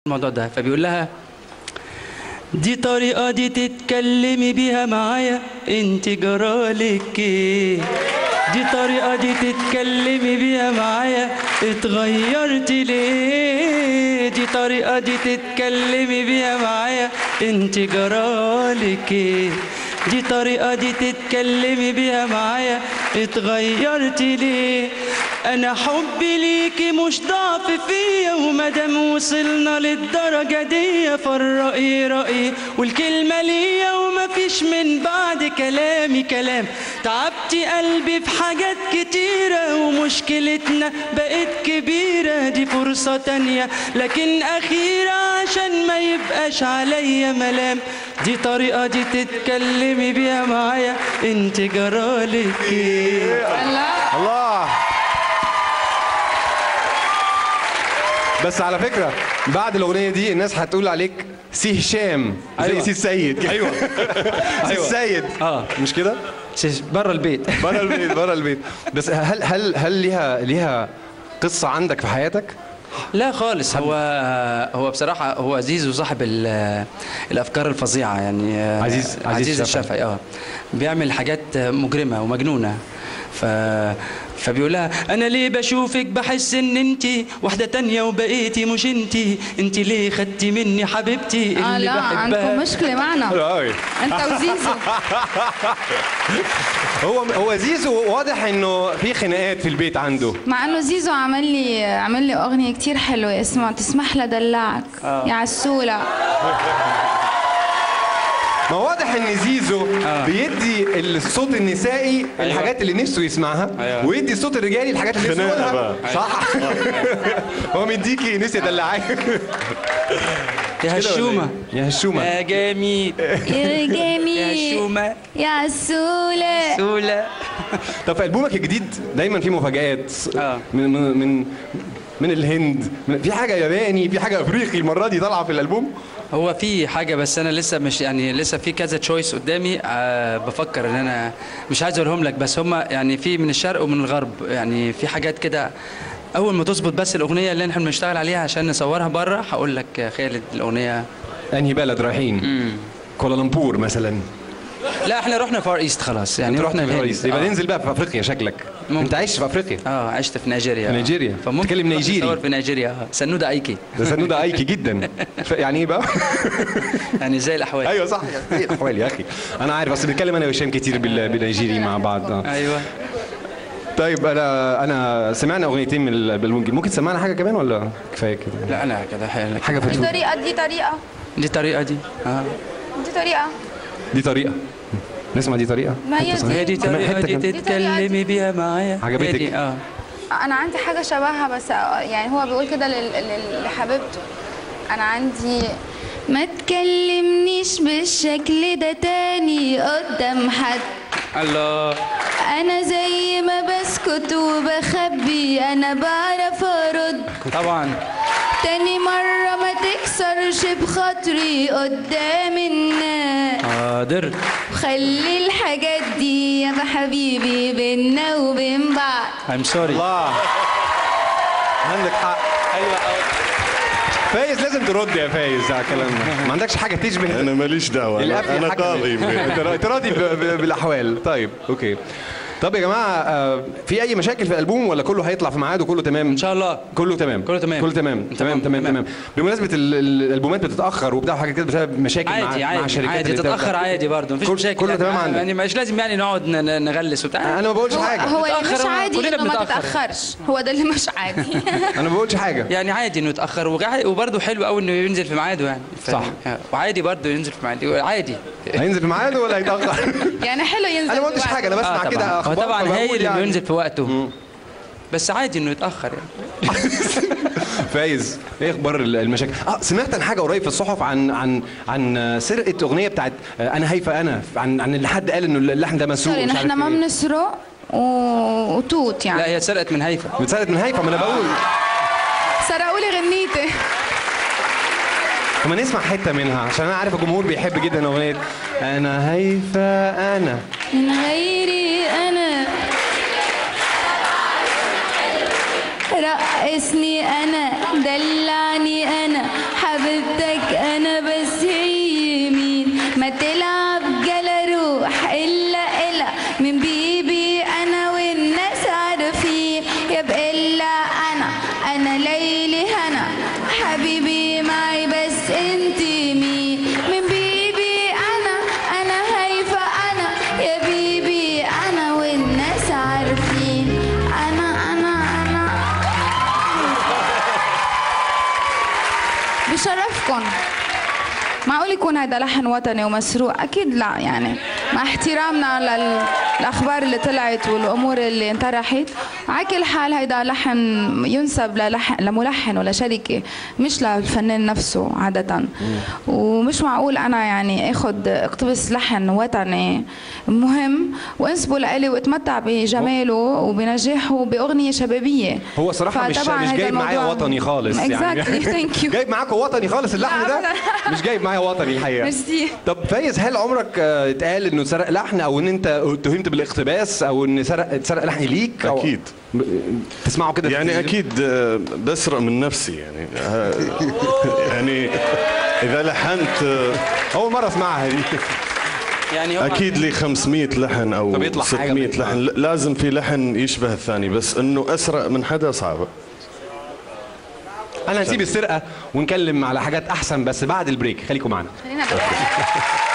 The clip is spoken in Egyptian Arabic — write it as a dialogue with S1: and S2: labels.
S1: الموضوع ده فبيقول لها دي طريقة دي تتكلمي بيها معايا انت جرالك ايه دي طريقة دي تتكلمي بيها معايا اتغيرت ليه دي طريقة دي تتكلمي بيها معايا انت جرالك ايه دي طريقة دي تتكلمي بيها معايا اتغيرت ليه انا حبي ليكي مش ضعف فيا ومادام وصلنا للدرجة دي فالرأي رأيي والكلمة ليا ومفيش من بعد كلامي كلام تعبتي قلبي في حاجات كتيرة ومشكلتنا بقت كبيرة دي فرصة تانية لكن أخيرة عشان ما يبقاش عليا ملام دي طريقة دي تتكلمي بيها معايا انت جرالك ايه
S2: الله بس على فكره بعد الاغنيه دي الناس هتقول عليك سي هشام زي
S1: أيوة.
S2: سي السيد ايوه سي
S1: أيوة.
S2: السيد
S1: اه
S2: مش كده
S1: بره البيت
S2: بره البيت بره البيت بس هل هل هل ليها ليها قصه عندك في حياتك
S1: لا خالص هو هو بصراحة هو عزيز وصاحب ال- الأفكار الفظيعة يعني
S2: عزيز- عزيز
S1: عزيز
S2: الشافعي.
S1: الشافعي اه بيعمل حاجات مجرمة ومجنونة ف فبيقول لها انا ليه بشوفك بحس ان انت واحده تانية وبقيتي مش انت انت ليه خدتي مني حبيبتي
S3: اه
S1: اللي
S3: لا عندكم
S1: بحبها
S3: مشكلة معنا
S2: قوي
S3: انت وزيزو
S2: هو هو زيزو واضح انه في خناقات في البيت عنده
S3: مع انه زيزو عمل لي عمل لي اغنية كتير حلوة اسمها تسمح لي ادلعك يا عسولة
S2: ما واضح ان زيزو بيدي الصوت النسائي الحاجات اللي نفسه يسمعها
S1: أيوة.
S2: ويدي الصوت الرجالي الحاجات اللي نفسه
S4: خناقة
S2: يقولها
S4: بقى.
S2: صح هو مديكي نسي دلعاك
S1: يا هشومه
S2: يا هشومه
S1: يا جميل
S3: يا
S1: يا
S3: جميل
S1: هشومه
S3: يا عسولة
S1: سوله
S2: طب في البومك الجديد دايما في مفاجآت
S1: آه.
S2: من من من من الهند من في حاجه ياباني في حاجه افريقي المره دي طالعه في الالبوم
S1: هو في حاجة بس أنا لسه مش يعني لسه في كذا تشويس قدامي أه بفكر إن أنا مش عايز أقولهم لك بس هما يعني في من الشرق ومن الغرب يعني في حاجات كده أول ما تظبط بس الأغنية اللي إحنا بنشتغل عليها عشان نصورها بره هقول لك يا خالد الأغنية
S2: انهي بلد رايحين كوالالمبور مثلا
S1: لا إحنا رحنا فار إيست خلاص يعني
S2: انت
S1: رحنا
S2: رحت في
S1: الهند.
S2: باريس يبقى
S1: آه.
S2: ننزل بقى في افريقيا شكلك
S1: ممكن.
S2: انت عايش في افريقيا
S1: اه عشت في نيجيريا
S2: في نيجيريا.
S1: فممكن
S2: بتتكلم
S1: نروح
S2: نيجيري.
S1: نصور في نيجيريا آه. سنودة أيكي
S2: ده سنودة ايكي جدا ف- يعني ايه بقى
S1: يعني زي الأحوال
S2: ايوه صح ايه الاحوال يا اخي انا عارف اصل بنتكلم انا وهشام كتير بال- بالنيجيري مع بعض آه.
S1: أيوه
S2: طيب انا انا سمعنا اغنيتين من الالبوم الجديد. ممكن تسمعنا حاجه كمان ولا كفايه كده
S1: لا أنا كده حلو.
S2: حاجه في
S3: دي
S2: التو-
S3: طريقة دي طريقة
S1: دي طريقة دي اه
S3: دي طريقة
S2: دي طريقه نسمع دي طريقه
S3: ما هي
S2: حتة
S3: دي.
S1: هي دي
S2: كمان
S1: طريقة
S2: حتة
S1: دي
S2: كمان.
S1: تتكلمي بيها معايا
S2: عجبتك؟
S1: هي دي اه
S3: انا عندي حاجة شبهها بس يعني هو بيقول كده لل- لل- لحبيبته انا عندي ما تكلمنيش بالشكل ده تاني قدام حد
S1: الله
S3: انا زي ما بسكت وبخبي انا بعرف ارد
S1: طبعا
S3: تاني مرة ما تكسرش بخاطري قدام الناس
S1: حاضر
S3: خلي الحاجات دي يا حبيبي بينا وبين بعض
S1: I'm sorry
S2: الله عندك حق
S1: ايوه
S2: فايز لازم ترد يا فايز على الكلام ده ما عندكش حاجه تشبه
S4: انا ماليش دعوه
S2: القفل
S4: انا, أنا
S2: حكم.
S4: قاضي
S2: انت را- انت راضي ب- ب- بالاحوال طيب اوكي طب يا جماعه آه، في اي مشاكل في الالبوم ولا كله هيطلع في ميعاده كله تمام
S1: ان شاء الله
S2: كله تمام
S1: كله تمام.
S2: كله تمام تمام
S1: تمام،
S2: تمام
S1: تمام.
S2: تمام بمناسبه ال- ال- الالبومات بتتاخر وبتاع حاجات كده بسبب مشاكل مع
S1: عادي
S2: مع
S1: عادي
S2: شركات
S1: عادي
S2: اللي بتاع-
S1: تتاخر عادي برضه مفيش
S2: كل-
S1: مشاكل
S2: كله
S1: يعني.
S2: تمام عندك.
S1: يعني مش لازم يعني نقعد ن- ن- نغلس وبتاع
S2: انا ما بقولش
S3: هو,
S2: حاجه
S3: هو اللي
S1: نتأخر
S3: مش عادي
S1: كلنا
S3: انه ما
S1: بنتأخر.
S3: تتاخرش هو ده اللي مش عادي
S2: انا ما بقولش حاجه
S1: يعني عادي انه يتاخر وقع- وبرضه حلو قوي انه ينزل في ميعاده يعني ف-
S2: صح.
S1: وعادي برضه ينزل في ميعاده عادي
S2: هينزل في ميعاده ولا هيتاخر
S3: يعني حلو ينزل
S2: انا ما قلتش
S3: في
S2: حاجه انا
S3: وقته.
S2: بسمع
S1: آه
S2: كده
S1: طبعا هو
S2: اخبار
S1: طبعا
S2: فبقول
S1: هايل انه
S2: يعني.
S1: ينزل في وقته بس عادي انه يتاخر يعني
S2: فايز ايه اخبار المشاكل اه سمعت عن حاجه قريب في الصحف عن عن عن سرقه اغنيه بتاعت آه، انا هايفه انا عن عن اللي حد قال انه اللحن ده مسروق
S3: سوري
S2: مش عارف
S3: نحن ما
S2: إيه.
S3: بنسرق و... وتوت
S1: لا
S3: يعني
S1: هي اتسرقت من هيفا
S2: اتسرقت من هايفه ما انا بقول
S3: سرقوا لي غنيتي
S2: طب ما نسمع حته منها عشان انا عارف الجمهور بيحب جدا اغنيه انا هايفه انا
S3: من غيري انا رقصني انا دلعني انا حبيبي حبيبتك انا بس هي مين ما تلعب جلا روح الا الا من بيبي انا والناس عارفين يا بإلا انا انا ليلي هنا حبيبي معي بس انت مين من بيبي انا انا هيفا انا يا بيبي انا والناس عارفين انا انا انا بشرفكم معقول يكون هذا لحن وطني ومسروق اكيد لا يعني مع احترامنا للاخبار اللي طلعت والامور اللي انطرحت على كل حال هيدا لحن ينسب للحن لملحن ولا شركه مش للفنان نفسه عاده ومش معقول انا يعني اخذ اقتبس لحن وطني مهم وانسبه لإلي واتمتع بجماله وبنجاحه باغنيه شبابيه
S2: هو صراحه مش
S3: فطبعاً
S2: مش
S3: هيدا
S2: جايب معايا
S3: الموضوع-
S2: وطني خالص
S3: Exactly. Thank you.
S2: جايب معاكم وطني خالص اللحن ده
S3: لا،
S2: مش جايب معايا وطني الحقيقه
S3: ميرسي.
S2: طب فايز هل عمرك آه، اتقال انه سرق لحن او ان انت اتهمت بالاقتباس او ان سرق اتسرق لحن ليك أو-
S4: أكيد.
S2: ب- تسمعوا كده في
S4: يعني
S2: التلفزيون؟
S4: اكيد آه، بسرق من نفسي يعني آه، يعني اذا لحنت آه،
S2: اول مره اسمعها دي
S1: يعني هو
S4: اكيد لي 500 لحن او
S2: فبيطلع حاجة
S4: 600
S2: منها.
S4: لحن ل- لازم في لحن يشبه الثاني بس انه اسرق من حدا صعبه
S2: انا هنسيب السرقه ونكلم على حاجات احسن بس بعد البريك خليكم معانا
S3: خلينا بس